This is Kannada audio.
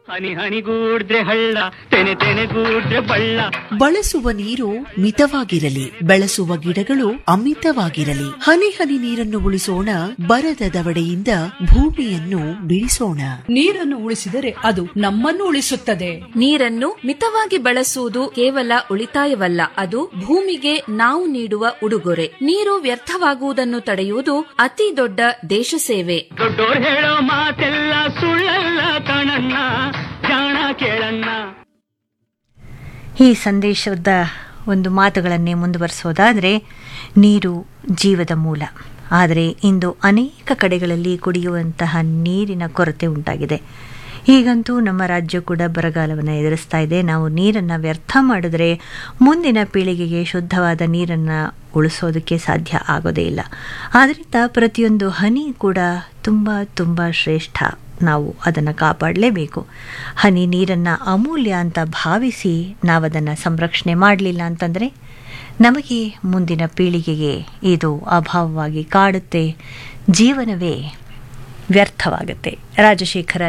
ಹನಿ ಹನಿಗೂಡ್ರೆ ಹಳ್ಳ ತೆನೆ ತೆನೆಗೂಡ್ರೆ ಬಳ್ಳ ಬಳಸುವ ನೀರು ಮಿತವಾಗಿರಲಿ ಬೆಳೆಸುವ ಗಿಡಗಳು ಅಮಿತವಾಗಿರಲಿ ಹನಿ ಹನಿ ನೀರನ್ನು ಉಳಿಸೋಣ ಬರದ ದವಡೆಯಿಂದ ಭೂಮಿಯನ್ನು ಬಿಡಿಸೋಣ ನೀರನ್ನು ಉಳಿಸಿದರೆ ಅದು ನಮ್ಮನ್ನು ಉಳಿಸುತ್ತದೆ ನೀರನ್ನು ಮಿತವಾಗಿ ಬಳಸುವುದು ಕೇವಲ ಉಳಿತಾಯವಲ್ಲ ಅದು ಭೂಮಿಗೆ ನಾವು ನೀಡುವ ಉಡುಗೊರೆ ನೀರು ವ್ಯರ್ಥವಾಗುವುದನ್ನು ತಡೆಯುವುದು ಅತಿ ದೊಡ್ಡ ದೇಶ ಸೇವೆ ದೊಡ್ಡೋರ್ ಹೇಳೋ ಮಾತೆಲ್ಲ ಸುಳ್ಳಲ್ಲ ಕಣಣ್ಣ ಜಾಣ ಕೇಳಣ್ಣ ಈ ಸಂದೇಶದ ಒಂದು ಮಾತುಗಳನ್ನೇ ಮುಂದುವರಿಸೋದಾದರೆ ನೀರು ಜೀವದ ಮೂಲ ಆದರೆ ಇಂದು ಅನೇಕ ಕಡೆಗಳಲ್ಲಿ ಕುಡಿಯುವಂತಹ ನೀರಿನ ಕೊರತೆ ಉಂಟಾಗಿದೆ ಈಗಂತೂ ನಮ್ಮ ರಾಜ್ಯ ಕೂಡ ಬರಗಾಲವನ್ನು ಎದುರಿಸ್ತಾ ಇದೆ ನಾವು ನೀರನ್ನು ವ್ಯರ್ಥ ಮಾಡಿದ್ರೆ ಮುಂದಿನ ಪೀಳಿಗೆಗೆ ಶುದ್ಧವಾದ ನೀರನ್ನು ಉಳಿಸೋದಕ್ಕೆ ಸಾಧ್ಯ ಆಗೋದೇ ಇಲ್ಲ ಆದ್ದರಿಂದ ಪ್ರತಿಯೊಂದು ಹನಿ ಕೂಡ ತುಂಬ ತುಂಬ ಶ್ರೇಷ್ಠ ನಾವು ಅದನ್ನು ಕಾಪಾಡಲೇಬೇಕು ಹನಿ ನೀರನ್ನು ಅಮೂಲ್ಯ ಅಂತ ಭಾವಿಸಿ ನಾವು ಅದನ್ನು ಸಂರಕ್ಷಣೆ ಮಾಡಲಿಲ್ಲ ಅಂತಂದರೆ ನಮಗೆ ಮುಂದಿನ ಪೀಳಿಗೆಗೆ ಇದು ಅಭಾವವಾಗಿ ಕಾಡುತ್ತೆ ಜೀವನವೇ ವ್ಯರ್ಥವಾಗುತ್ತೆ ರಾಜಶೇಖರ